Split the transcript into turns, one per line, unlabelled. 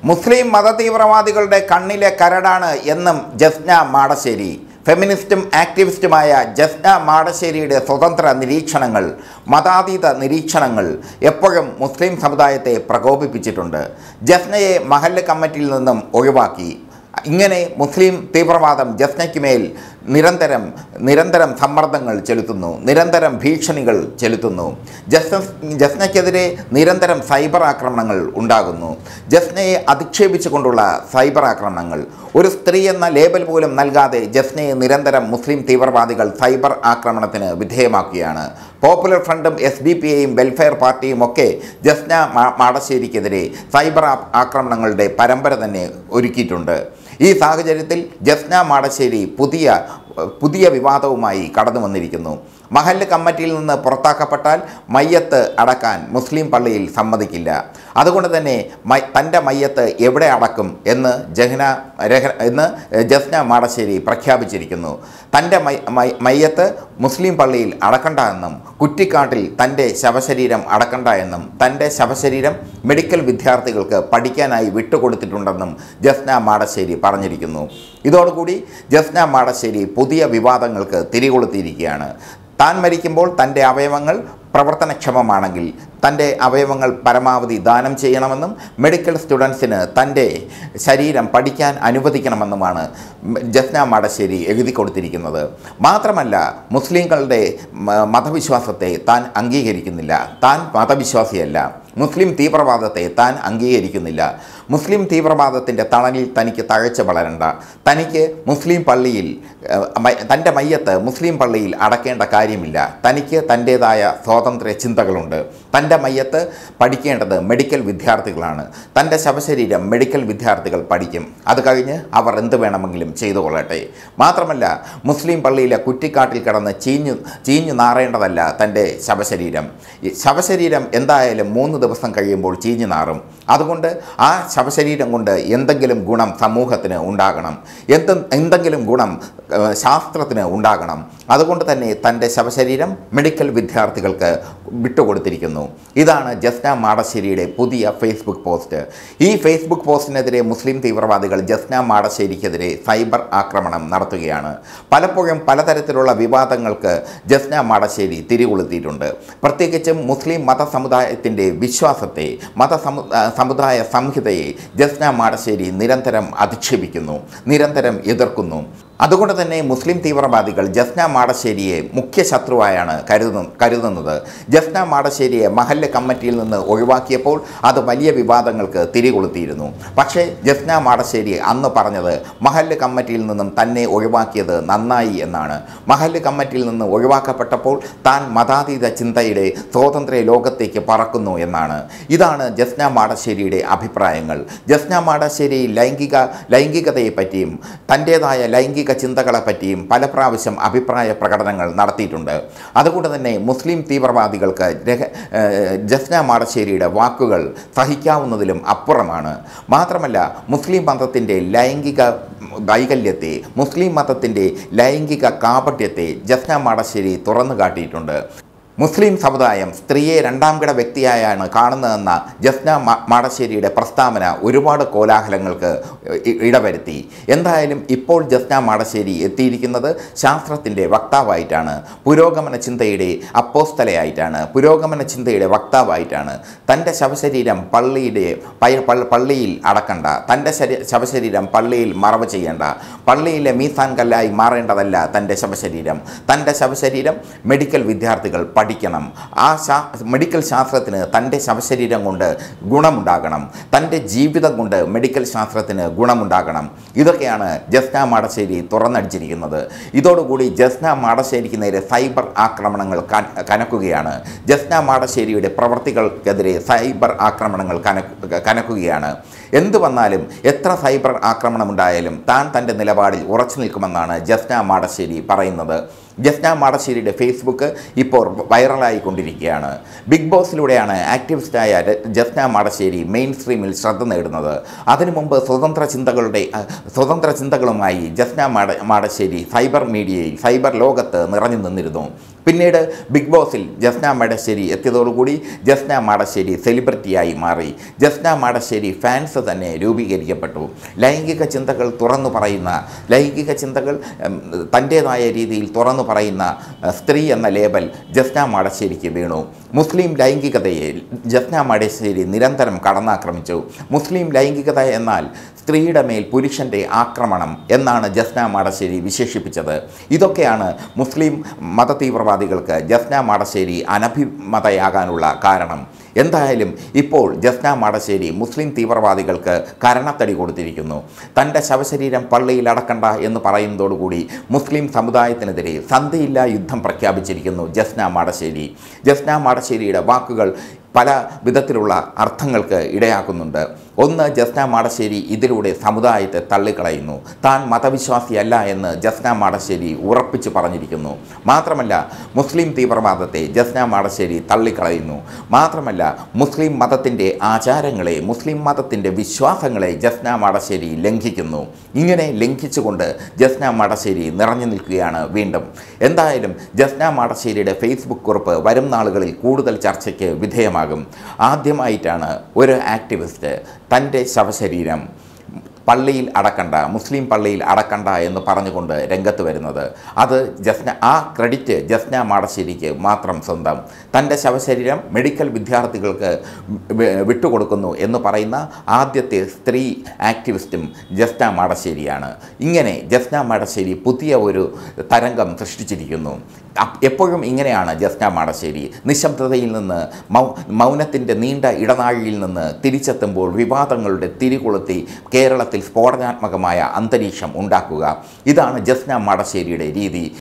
മുസ്ലിം മതതീവ്രവാദികളുടെ കണ്ണിലെ കരടാണ് എന്നും ജസ്ന മാടശ്ശേരി ഫെമിനിസ്റ്റും ആക്ടിവിസ്റ്റുമായ ജസ്ന മാടശ്ശേരിയുടെ സ്വതന്ത്ര നിരീക്ഷണങ്ങൾ മതാതീത നിരീക്ഷണങ്ങൾ എപ്പോഴും മുസ്ലിം സമുദായത്തെ പ്രകോപിപ്പിച്ചിട്ടുണ്ട് ജസ്നയെ മഹല്ല് കമ്മിറ്റിയിൽ നിന്നും ഒഴിവാക്കി ഇങ്ങനെ മുസ്ലിം തീവ്രവാദം ജസ്നയ്ക്ക് മേൽ നിരന്തരം നിരന്തരം സമ്മർദ്ദങ്ങൾ ചെലുത്തുന്നു നിരന്തരം ഭീഷണികൾ ചെലുത്തുന്നു ജസ്ന ജസ്നയ്ക്കെതിരെ നിരന്തരം സൈബർ ആക്രമണങ്ങൾ ഉണ്ടാകുന്നു ജസ്നയെ അധിക്ഷേപിച്ചുകൊണ്ടുള്ള സൈബർ ആക്രമണങ്ങൾ ഒരു സ്ത്രീ എന്ന ലേബൽ പോലും നൽകാതെ ജസ്നയെ നിരന്തരം മുസ്ലിം തീവ്രവാദികൾ സൈബർ ആക്രമണത്തിന് വിധേയമാക്കുകയാണ് പോപ്പുലർ ഫ്രണ്ടും എസ് ഡി പി ഐയും വെൽഫെയർ പാർട്ടിയും ഒക്കെ ജസ്ന മാ- മാടശ്ശേരിക്കെതിരെ സൈബർ ആ- ആക്രമണങ്ങളുടെ പരമ്പര തന്നെ ഒരുക്കിയിട്ടുണ്ട് ഈ സാഹചര്യത്തിൽ ജസ്ന മാടശ്ശേരി പുതിയ പുതിയ വിവാദവുമായി കടന്നു വന്നിരിക്കുന്നു മഹല്ല് കമ്മിറ്റിയിൽ നിന്ന് പുറത്താക്കപ്പെട്ടാൽ മയ്യത്ത് അടക്കാൻ മുസ്ലിം പള്ളിയിൽ സമ്മതിക്കില്ല അതുകൊണ്ട് തന്നെ മൈ തൻ്റെ മയ്യത്ത് എവിടെ അടക്കും എന്ന് ജഹ്ന രഹ എന്ന് ജസ്ന മാടശ്ശേരി പ്രഖ്യാപിച്ചിരിക്കുന്നു തൻ്റെ മൈ മൈ- മയ്യത്ത് മുസ്ലിം പള്ളിയിൽ അടക്കണ്ട എന്നും കുറ്റിക്കാട്ടിൽ തൻ്റെ ശവശരീരം അടക്കണ്ട എന്നും തൻ്റെ ശവശരീരം മെഡിക്കൽ വിദ്യാർത്ഥികൾക്ക് പഠിക്കാനായി വിട്ടുകൊടുത്തിട്ടുണ്ടെന്നും ജസ്ന മാടശ്ശേരി പറഞ്ഞിരിക്കുന്നു ഇതോടുകൂടി ജസ്ന മാടശ്ശേരി പുതിയ വിവാദങ്ങൾക്ക് തിരികൊളുത്തിയിരിക്കുകയാണ് താൻ മരിക്കുമ്പോൾ തൻ്റെ അവയവങ്ങൾ പ്രവർത്തനക്ഷമമാണെങ്കിൽ തൻ്റെ അവയവങ്ങൾ പരമാവധി ദാനം ചെയ്യണമെന്നും മെഡിക്കൽ സ്റ്റുഡൻസിന് തൻ്റെ ശരീരം പഠിക്കാൻ അനുവദിക്കണമെന്നുമാണ് ജസ്ന മാടശ്ശേരി എഴുതി കൊടുത്തിരിക്കുന്നത് മാത്രമല്ല മുസ്ലിങ്ങളുടെ മ- മതവിശ്വാസത്തെ താൻ അംഗീകരിക്കുന്നില്ല താൻ മതവിശ്വാസിയല്ല മുസ്ലിം തീവ്രവാദത്തെ താൻ അംഗീകരിക്കുന്നില്ല മുസ്ലിം തീവ്രവാദത്തിൻ്റെ തണലിൽ തനിക്ക് തഴച്ച വളരണ്ട തനിക്ക് മുസ്ലിം പള്ളിയിൽ ഏഹ്, മ- തൻ്റെ മയ്യത്ത് മുസ്ലിം പള്ളിയിൽ അടക്കേണ്ട കാര്യമില്ല തനിക്ക് തൻ്റേതായ സ്വാതന്ത്ര്യ ചിന്തകളുണ്ട് തൻ്റെ മയ്യത്ത് പഠിക്കേണ്ടത് മെഡിക്കൽ വിദ്യാർത്ഥികളാണ് തൻ്റെ ശവശരീരം മെഡിക്കൽ വിദ്യാർത്ഥികൾ പഠിക്കും അത് കഴിഞ്ഞ് അവർ എന്ത് വേണമെങ്കിലും ചെയ്തു കൊള്ളട്ടെ മാത്രമല്ല മുസ്ലിം പള്ളിയിലെ കുറ്റിക്കാട്ടിൽ കിടന്ന് ചീഞ്ഞു ചീഞ്ഞു നാറേണ്ടതല്ല തൻ്റെ ശവശരീരം ഈ ശവശരീരം എന്തായാലും മൂന്ന് ദിവസം കഴിയുമ്പോൾ ചീഞ്ഞു നാറും അതുകൊണ്ട് ആ ശവശരീരം കൊണ്ട് എന്തെങ്കിലും ഗുണം സമൂഹത്തിന് ഉണ്ടാകണം എന്ത് എന്തെങ്കിലും ഗുണം ഏഹ്, ശാസ്ത്രത്തിന് ഉണ്ടാകണം അതുകൊണ്ട് തന്നെ തൻ്റെ ശവശരീരം മെഡിക്കൽ വിദ്യാർത്ഥികൾക്ക് വിട്ടുകൊടുത്തിരിക്കുന്നു ഇതാണ് ജസ്ന മാടശ്ശേരിയുടെ പുതിയ ഫേസ്ബുക്ക് പോസ്റ്റ് ഈ ഫേസ്ബുക്ക് പോസ്റ്റിനെതിരെ മുസ്ലിം തീവ്രവാദികൾ ജസ്ന മാടശ്ശേരിക്കെതിരെ സൈബർ ആക്രമണം നടത്തുകയാണ് പലപ്പോഴും പലതരത്തിലുള്ള വിവാദങ്ങൾക്ക് ജസ്ന മാടശ്ശേരി തിരികൊളുത്തിയിട്ടുണ്ട് പ്രത്യേകിച്ചും മുസ്ലിം മതസമുദായത്തിൻ്റെ വിശ്വാസത്തെ മതസമു ആ, സമുദായ സംഹിതയെ ജസ്ന മാടശ്ശേരി നിരന്തരം അധിക്ഷേപിക്കുന്നു നിരന്തരം എതിർക്കുന്നു അതുകൊണ്ട് തന്നെ മുസ്ലിം തീവ്രവാദികൾ ജസ്ന മാടശ്ശേരിയെ മുഖ്യ ശത്രുവായാണ് കരുതുന്നു കരുതുന്നത് ജസ്ന മാടശ്ശേരിയെ മഹല്ല് കമ്മിറ്റിയിൽ നിന്ന് ഒഴിവാക്കിയപ്പോൾ അത് വലിയ വിവാദങ്ങൾക്ക് തിരികൊളുത്തിയിരുന്നു പക്ഷേ ജസ്ന മാടശ്ശേരി അന്ന് പറഞ്ഞത് മഹല്ല് കമ്മിറ്റിയിൽ നിന്നും തന്നെ ഒഴിവാക്കിയത് നന്നായി എന്നാണ് മഹല്ല് കമ്മിറ്റിയിൽ നിന്ന് ഒഴിവാക്കപ്പെട്ടപ്പോൾ താൻ മതാതീത ചിന്തയുടെ സ്വാതന്ത്ര്യ ലോകത്തേക്ക് പറക്കുന്നു എന്നാണ് ഇതാണ് ജസ്ന മാടശ്ശേരിയുടെ അഭിപ്രായങ്ങൾ ജസ്ന മാടശ്ശേരി ലൈംഗിക ലൈംഗികതയെപ്പറ്റിയും തൻ്റേതായ ലൈംഗിക ചിന്തകളെപ്പറ്റിയും പല പ്രാവശ്യം അഭിപ്രായ പ്രകടനങ്ങൾ നടത്തിയിട്ടുണ്ട് അതുകൊണ്ട് തന്നെ മുസ്ലിം തീവ്രവാദികൾക്ക് രഹ- ഏഹ് ജസ്ന മാടശ്ശേരിയുടെ വാക്കുകൾ സഹിക്കാവുന്നതിലും അപ്പുറമാണ് മാത്രമല്ല മുസ്ലിം മതത്തിൻ്റെ ലൈംഗിക വൈകല്യത്തെ മുസ്ലിം മതത്തിൻ്റെ ലൈംഗിക കാപട്യത്തെ ജസ്ന മാടശ്ശേരി തുറന്നു കാട്ടിയിട്ടുണ്ട് മുസ്ലിം സമുദായം സ്ത്രീയെ രണ്ടാം കിട വ്യക്തിയായാണ് കാണുന്നതെന്ന ജസ്ന മ- മാടശ്ശേരിയുടെ പ്രസ്താവന ഒരുപാട് കോലാഹലങ്ങൾക്ക് ഇ- ഇടവരുത്തി എന്തായാലും ഇപ്പോൾ ജസ്ന മാടശ്ശേരി എത്തിയിരിക്കുന്നത് ശാസ്ത്രത്തിൻ്റെ വക്താവായിട്ടാണ് പുരോഗമന ചിന്തയുടെ അപ്പോസ്തലയായിട്ടാണ് പുരോഗമന ചിന്തയുടെ വക്താവായിട്ടാണ് തൻ്റെ ശവശരീരം പള്ളിയുടെ പയ- പൾ- പള്ളിയിൽ അടക്കണ്ട തൻ്റെ ശരീ ശവശരീരം പള്ളിയിൽ മറവ് ചെയ്യേണ്ട പള്ളിയിലെ മീസാൻ കല്ലായി മാറേണ്ടതല്ല തൻ്റെ ശവശരീരം തൻ്റെ ശവശരീരം മെഡിക്കൽ വിദ്യാർത്ഥികൾ പഠിക്കണം ആ ശാ മെഡിക്കൽ ശാസ്ത്രത്തിന് തൻ്റെ ശവശരീരം കൊണ്ട് ഗുണമുണ്ടാകണം തൻ്റെ ജീവിതം കൊണ്ട് മെഡിക്കൽ ശാസ്ത്രത്തിന് ഗുണമുണ്ടാകണം ഇതൊക്കെയാണ് ജസ്ന മാടശ്ശേരി തുറന്നടിച്ചിരിക്കുന്നത് ഇതോടുകൂടി ജസ്ന മാടശ്ശേരിക്ക് നേരെ സൈബർ ആക്രമണങ്ങൾ കന- കനക്കുകയാണ് ജസ്ന മാടശ്ശേരിയുടെ പ്രവർത്തികൾക്കെതിരെ സൈബർ ആക്രമണങ്ങൾ കനക്കു കനക്കുകയാണ് എന്തു വന്നാലും എത്ര സൈബർ ആക്രമണം ഉണ്ടായാലും താൻ തൻ്റെ നിലപാടിൽ ഉറച്ചു നിൽക്കുമെന്നാണ് ജസ്ന മാടശ്ശേരി പറയുന്നത് ജസ്ന മാടശ്ശേരിയുടെ ഫേസ്ബുക്ക് ഇപ്പോൾ വൈറലായി കൊണ്ടിരിക്കുകയാണ് ബിഗ് ബോസിലൂടെയാണ് ആക്ടിവിസ്റ്റായ ര- ജസ്ന മാടശ്ശേരി മെയിൻ സ്ട്രീമിൽ ശ്രദ്ധ നേടുന്നത് അതിനു മുമ്പ് സ്വതന്ത്ര ചിന്തകളുടെ അഹ്, സ്വതന്ത്ര ചിന്തകളുമായി ജസ്ന മാട മാടശ്ശേരി സൈബർ മീഡിയയിൽ സൈബർ ലോകത്ത് നിറഞ്ഞു നിന്നിരുന്നു പിന്നീട് ബിഗ് ബോസിൽ ജസ്ന മാടശ്ശേരി എത്തിയതോടുകൂടി ജസ്ന മാടശ്ശേരി സെലിബ്രിറ്റിയായി മാറി ജസ്ന മാടശ്ശേരി ഫാൻസ് തന്നെ രൂപീകരിക്കപ്പെട്ടു ലൈംഗിക ചിന്തകൾ തുറന്നു പറയുന്ന ലൈംഗിക ചിന്തകൾ ഉം, തൻ്റേതായ രീതിയിൽ തുറന്നു പറയുന്ന അഹ്, സ്ത്രീ എന്ന ലേബൽ ജസ്ന മാടശ്ശേരിക്ക് വീണു മുസ്ലിം ലൈംഗികതയെ ജസ്ന മാടശ്ശേരി നിരന്തരം കടന്നാക്രമിച്ചു മുസ്ലിം ലൈംഗികത എന്നാൽ സ്ത്രീയുടെ മേൽ പുരുഷൻ്റെ ആക്രമണം എന്നാണ് ജസ്ന മാടശ്ശേരി വിശേഷിപ്പിച്ചത് ഇതൊക്കെയാണ് മുസ്ലിം മതതീവ്രവാദികൾക്ക് ജസ്ന മാടശ്ശേരി അനഭിമതയാകാനുള്ള കാരണം എന്തായാലും ഇപ്പോൾ ജസ്ന മാടശ്ശേരി മുസ്ലിം തീവ്രവാദികൾക്ക് കരണത്തടി കൊടുത്തിരിക്കുന്നു തൻ്റെ ശവശരീരം പള്ളിയിൽ അടക്കണ്ട എന്ന് പറയുന്നതോടുകൂടി മുസ്ലിം സമുദായത്തിനെതിരെ സന്ധിയില്ലാ യുദ്ധം പ്രഖ്യാപിച്ചിരിക്കുന്നു ജസ്ന മാടശ്ശേരി ജസ്ന മാടശ്ശേരിയുടെ വാക്കുകൾ പല വിധത്തിലുള്ള അർത്ഥങ്ങൾക്ക് ഇടയാക്കുന്നുണ്ട് ഒന്ന് ജസ്ന മാടശ്ശേരി ഇതിലൂടെ സമുദായത്തെ തള്ളിക്കളയുന്നു താൻ മതവിശ്വാസിയല്ല എന്ന് ജസ്ന മാടശ്ശേരി ഉറപ്പിച്ചു പറഞ്ഞിരിക്കുന്നു മാത്രമല്ല മുസ്ലിം തീവ്രവാദത്തെ ജസ്ന മാടശ്ശേരി തള്ളിക്കളയുന്നു മാത്രമല്ല മുസ്ലിം മതത്തിൻ്റെ ആചാരങ്ങളെ മുസ്ലിം മതത്തിൻ്റെ വിശ്വാസങ്ങളെ ജസ്ന മാടശ്ശേരി ലംഘിക്കുന്നു ഇങ്ങനെ ലംഘിച്ചുകൊണ്ട് ജസ്ന മാടശ്ശേരി നിറഞ്ഞു നിൽക്കുകയാണ് വീണ്ടും എന്തായാലും ജസ്ന മാടശ്ശേരിയുടെ ഫേസ്ബുക്ക് കുറിപ്പ് വരും നാളുകളിൽ കൂടുതൽ ചർച്ചയ്ക്ക് വിധേയമാകും ആദ്യമായിട്ടാണ് ഒരു ആക്ടിവിസ്റ്റ് തൻ്റെ ശവശരീരം പള്ളിയിൽ അടക്കണ്ട മുസ്ലിം പള്ളിയിൽ അടക്കണ്ട എന്ന് പറഞ്ഞുകൊണ്ട് രംഗത്ത് വരുന്നത് അത് ജസ്ന ആ ക്രെഡിറ്റ് ജസ്ന മാടശ്ശേരിക്ക് മാത്രം സ്വന്തം തൻ്റെ ശവശരീരം മെഡിക്കൽ വിദ്യാർത്ഥികൾക്ക് വി- വിട്ടുകൊടുക്കുന്നു എന്ന് പറയുന്ന ആദ്യത്തെ സ്ത്രീ ആക്ടിവിസ്റ്റും ജസ്ന മാടശ്ശേരിയാണ് ഇങ്ങനെ ജസ്ന മാടശ്ശേരി പുതിയ ഒരു തരംഗം സൃഷ്ടിച്ചിരിക്കുന്നു അപ്- എപ്പോഴും ഇങ്ങനെയാണ് ജസ്ന മാടശ്ശേരി നിശബ്ദതയിൽ നിന്ന് മൗ മൗനത്തിൻ്റെ നീണ്ട ഇടനാഴിയിൽ നിന്ന് തിരിച്ചെത്തുമ്പോൾ വിവാദങ്ങളുടെ തിരികൊളുത്തി കേരളത്തിൽ സ്ഫോടനാത്മകമായ അന്തരീക്ഷം ഉണ്ടാക്കുക ഇതാണ് ജസ്ന മാടശ്ശേരിയുടെ രീതി